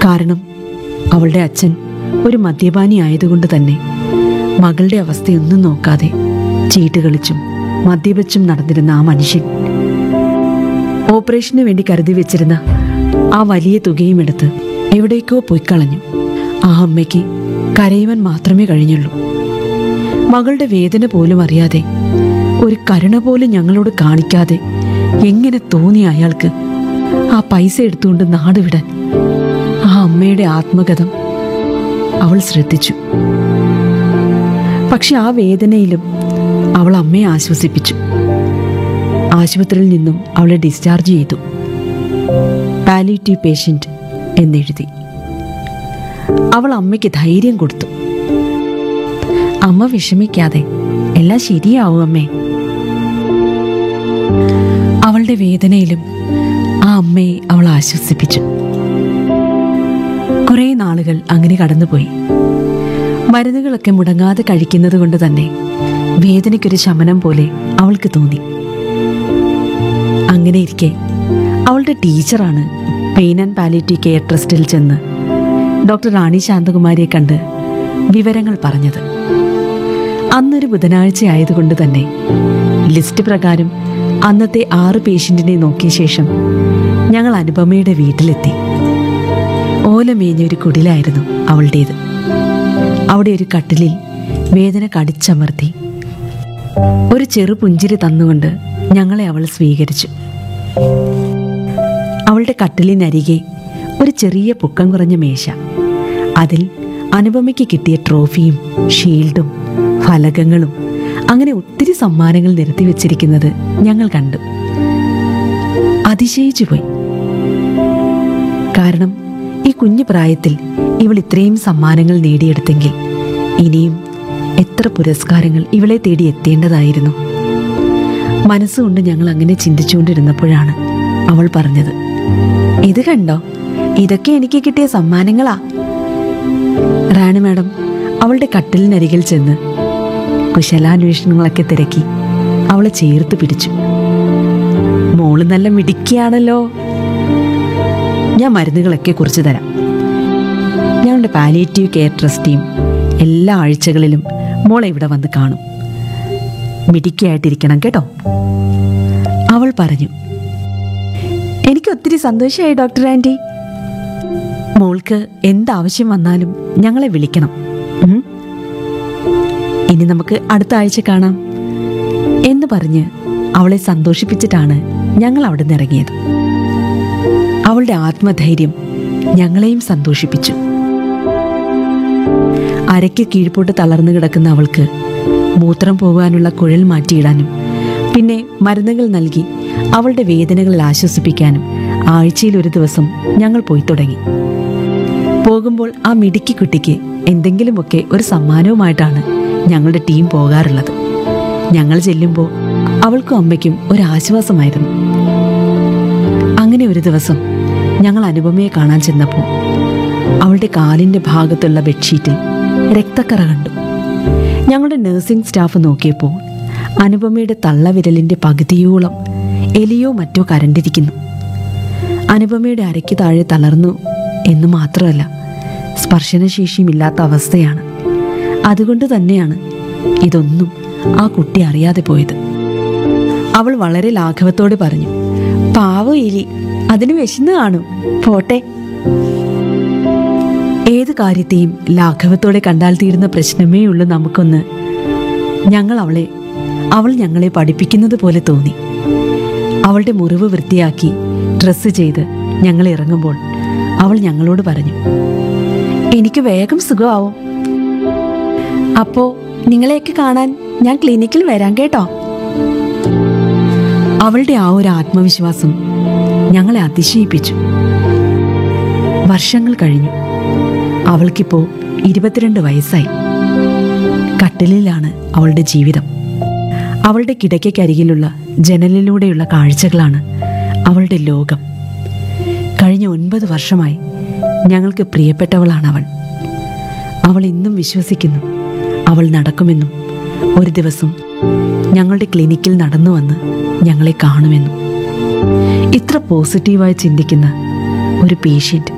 കാരണം അവളുടെ അച്ഛൻ ഒരു മദ്യപാനി ആയതുകൊണ്ട് തന്നെ മകളുടെ അവസ്ഥയൊന്നും നോക്കാതെ ചീട്ട് കളിച്ചും മദ്യപിച്ചും നടന്നിരുന്ന ആ മനുഷ്യൻ ഓപ്പറേഷന് വേണ്ടി കരുതി വെച്ചിരുന്ന ആ വലിയ തുകയും എടുത്ത് എവിടേക്കോ പോയി കളഞ്ഞു ആ അമ്മയ്ക്ക് കരയുവാൻ മാത്രമേ കഴിഞ്ഞുള്ളൂ മകളുടെ വേദന പോലും അറിയാതെ ഒരു കരുണ പോലും ഞങ്ങളോട് കാണിക്കാതെ എങ്ങനെ തോന്നി അയാൾക്ക് ആ പൈസ എടുത്തുകൊണ്ട് നാടുവിടാൻ ആ അമ്മയുടെ ആത്മകഥം അവൾ ശ്രദ്ധിച്ചു പക്ഷെ ആ വേദനയിലും അവൾ അമ്മയെ ആശ്വസിപ്പിച്ചു ആശുപത്രിയിൽ നിന്നും അവളെ ഡിസ്ചാർജ് ചെയ്തു പാലിറ്റീവ് പേഷ്യന്റ് എന്നെഴുതി അവൾ അമ്മയ്ക്ക് ധൈര്യം കൊടുത്തു അമ്മ വിഷമിക്കാതെ എല്ലാം ശരിയാവും അമ്മേ അവളുടെ വേദനയിലും ആ അമ്മയെ അവൾ ആശ്വസിപ്പിച്ചു കുറേ നാളുകൾ അങ്ങനെ കടന്നുപോയി മരുന്നുകളൊക്കെ മുടങ്ങാതെ കഴിക്കുന്നത് കൊണ്ട് തന്നെ വേദനയ്ക്കൊരു ശമനം പോലെ അവൾക്ക് തോന്നി അങ്ങനെ ഇരിക്കെ അവളുടെ ടീച്ചറാണ് പെയിൻ ആൻഡ് പാലിറ്റീവ് കെയർ ട്രസ്റ്റിൽ ചെന്ന് ഡോക്ടർ റാണി ശാന്തകുമാരിയെ കണ്ട് വിവരങ്ങൾ പറഞ്ഞത് അന്നൊരു ബുധനാഴ്ച ആയതുകൊണ്ട് തന്നെ ലിസ്റ്റ് പ്രകാരം അന്നത്തെ ആറ് പേഷ്യന്റിനെ നോക്കിയ ശേഷം ഞങ്ങൾ അനുപമയുടെ വീട്ടിലെത്തി ഓലമേഞ്ഞൊരു കുടിലായിരുന്നു അവളുടേത് അവിടെ ഒരു കട്ടിലിൽ വേദന കടിച്ചമർത്തി ഒരു ചെറു പുഞ്ചിരി തന്നുകൊണ്ട് ഞങ്ങളെ അവൾ സ്വീകരിച്ചു അവളുടെ കട്ടിലിനരികെ ഒരു ചെറിയ പൊക്കം കുറഞ്ഞ മേശ അതിൽ അനുപമയ്ക്ക് കിട്ടിയ ട്രോഫിയും ഷീൽഡും ഫലകങ്ങളും അങ്ങനെ ഒത്തിരി സമ്മാനങ്ങൾ നിരത്തി വെച്ചിരിക്കുന്നത് ഞങ്ങൾ കണ്ടു അതിശയിച്ചു പോയി കാരണം ഈ കുഞ്ഞു പ്രായത്തിൽ ഇവൾ ഇത്രയും സമ്മാനങ്ങൾ നേടിയെടുത്തെങ്കിൽ ഇനിയും എത്ര പുരസ്കാരങ്ങൾ ഇവളെ തേടി എത്തേണ്ടതായിരുന്നു മനസ്സുകൊണ്ട് ഞങ്ങൾ അങ്ങനെ ചിന്തിച്ചുകൊണ്ടിരുന്നപ്പോഴാണ് അവൾ പറഞ്ഞത് ഇത് കണ്ടോ ഇതൊക്കെ എനിക്ക് കിട്ടിയ സമ്മാനങ്ങളാ റാണി മാഡം അവളുടെ കട്ടിലിനരികിൽ ചെന്ന് കുശലാന്വേഷണങ്ങളൊക്കെ തിരക്കി അവളെ ചേർത്ത് പിടിച്ചു മോള് നല്ല മിടുക്കിയാണല്ലോ ഞാൻ മരുന്നുകളൊക്കെ കുറിച്ച് തരാം ഞങ്ങളുടെ പാലിയേറ്റീവ് കെയർ ട്രസ്റ്റിയും എല്ലാ ആഴ്ചകളിലും മോളെ ഇവിടെ വന്ന് കാണും മിടുക്കിയായിട്ടിരിക്കണം കേട്ടോ അവൾ പറഞ്ഞു എനിക്ക് ഒത്തിരി സന്തോഷമായി ഡോക്ടർ ആൻറ്റി മോൾക്ക് എന്താവശ്യം വന്നാലും ഞങ്ങളെ വിളിക്കണം ഉം. ഇനി നമുക്ക് അടുത്ത ആഴ്ച കാണാം എന്ന് പറഞ്ഞ് അവളെ സന്തോഷിപ്പിച്ചിട്ടാണ് ഞങ്ങൾ അവിടെ നിന്ന് ഇറങ്ങിയത് അവളുടെ ആത്മധൈര്യം ഞങ്ങളെയും സന്തോഷിപ്പിച്ചു അരയ്ക്ക് കീഴ്പോട്ട് തളർന്നു കിടക്കുന്ന അവൾക്ക് മൂത്രം പോകാനുള്ള കുഴൽ മാറ്റിയിടാനും പിന്നെ മരുന്നുകൾ നൽകി അവളുടെ വേദനകളിൽ ആശ്വസിപ്പിക്കാനും ആഴ്ചയിൽ ഒരു ദിവസം ഞങ്ങൾ പോയി തുടങ്ങി പോകുമ്പോൾ ആ മിടുക്കി കുട്ടിക്ക് എന്തെങ്കിലുമൊക്കെ ഒരു സമ്മാനവുമായിട്ടാണ് ഞങ്ങളുടെ ടീം പോകാറുള്ളത് ഞങ്ങൾ ചെല്ലുമ്പോൾ അവൾക്കും അമ്മയ്ക്കും ഒരു ആശ്വാസമായിരുന്നു അങ്ങനെ ഒരു ദിവസം ഞങ്ങൾ അനുപമയെ കാണാൻ ചെന്നപ്പോൾ അവളുടെ കാലിന്റെ ഭാഗത്തുള്ള ബെഡ്ഷീറ്റിൽ രക്തക്കറ കണ്ടു ഞങ്ങളുടെ നഴ്സിംഗ് സ്റ്റാഫ് നോക്കിയപ്പോൾ അനുപമയുടെ തള്ളവിരലിന്റെ പകുതിയോളം എലിയോ മറ്റോ കരണ്ടിരിക്കുന്നു അനുപമയുടെ അരയ്ക്ക് താഴെ തളർന്നു എന്ന് മാത്രമല്ല സ്പർശനശേഷിയുമില്ലാത്ത അവസ്ഥയാണ് അതുകൊണ്ട് തന്നെയാണ് ഇതൊന്നും ആ കുട്ടി അറിയാതെ പോയത് അവൾ വളരെ ലാഘവത്തോടെ പറഞ്ഞു പാവ എലി അതിന് വിശന്ന് കാണും പോട്ടെ ഏത് കാര്യത്തെയും ലാഘവത്തോടെ കണ്ടാൽ തീരുന്ന പ്രശ്നമേ ഉള്ളൂ നമുക്കൊന്ന് ഞങ്ങൾ അവളെ അവൾ ഞങ്ങളെ പഠിപ്പിക്കുന്നത് പോലെ തോന്നി അവളുടെ മുറിവ് വൃത്തിയാക്കി ഡ്രസ്സ് ചെയ്ത് ഞങ്ങൾ ഇറങ്ങുമ്പോൾ അവൾ ഞങ്ങളോട് പറഞ്ഞു എനിക്ക് വേഗം സുഖമാവും അപ്പോ നിങ്ങളെയൊക്കെ കാണാൻ ഞാൻ ക്ലിനിക്കിൽ വരാം കേട്ടോ അവളുടെ ആ ഒരു ആത്മവിശ്വാസം ഞങ്ങളെ അതിശയിപ്പിച്ചു വർഷങ്ങൾ കഴിഞ്ഞു അവൾക്കിപ്പോ ഇരുപത്തിരണ്ട് വയസ്സായി കട്ടിലിലാണ് അവളുടെ ജീവിതം അവളുടെ കിടക്കയ്ക്കരികിലുള്ള ജനലിലൂടെയുള്ള കാഴ്ചകളാണ് അവളുടെ ലോകം കഴിഞ്ഞ ഒൻപത് വർഷമായി ഞങ്ങൾക്ക് പ്രിയപ്പെട്ടവളാണ് അവൾ അവൾ ഇന്നും വിശ്വസിക്കുന്നു അവൾ നടക്കുമെന്നും ഒരു ദിവസം ഞങ്ങളുടെ ക്ലിനിക്കിൽ നടന്നു വന്ന് ഞങ്ങളെ കാണുമെന്നും ഇത്ര പോസിറ്റീവായി ചിന്തിക്കുന്ന ഒരു പേഷ്യൻ്റ്